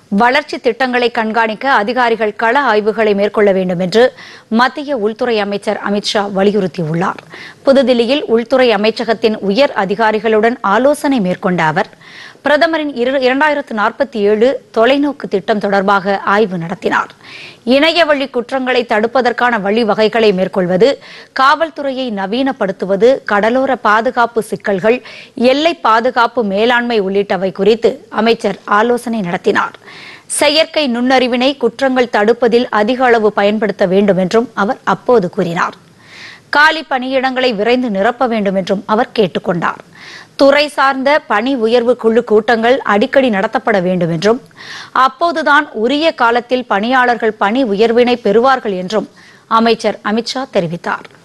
வளர்ச்சி திட்டங்களை கண்காணிக்க அதிகாரிகள் கள ஆய்வுகளை மேற்கொள்ள வேண்டும் என்று மத்திய உள்துறை அமைச்சர் அமித்ஷா வலியுறுத்தியுள்ளார் புதுதில்லியில் உள்துறை அமைச்சகத்தின் உயர் அதிகாரிகளுடன் ஆலோசனை மேற்கொண்ட அவர் பிரதமரின் இரு- இரண்டாயிரத்து நாற்பத்தி ஏழு தொலைநோக்கு திட்டம் தொடர்பாக ஆய்வு நடத்தினார் இணைய வழி குற்றங்களை தடுப்பதற்கான வழிவகைகளை மேற்கொள்வது காவல்துறையை நவீனப்படுத்துவது கடலோர பாதுகாப்பு சிக்கல்கள் எல்லை பாதுகாப்பு மேலாண்மை உள்ளிட்டவை குறித்து அமைச்சர் ஆலோசனை நடத்தினார் செயற்கை நுண்ணறிவினை குற்றங்கள் தடுப்பதில் அதிக அளவு பயன்படுத்த வேண்டும் என்றும் அவர் அப்போது கூறினார் காலி பணியிடங்களை விரைந்து நிரப்ப வேண்டும் என்றும் அவர் கேட்டுக்கொண்டார் துறை சார்ந்த பணி உயர்வு குழு கூட்டங்கள் அடிக்கடி நடத்தப்பட வேண்டும் என்றும் அப்போதுதான் உரிய காலத்தில் பணியாளர்கள் பணி உயர்வினை பெறுவார்கள் என்றும் அமைச்சர் அமித்ஷா தெரிவித்தார்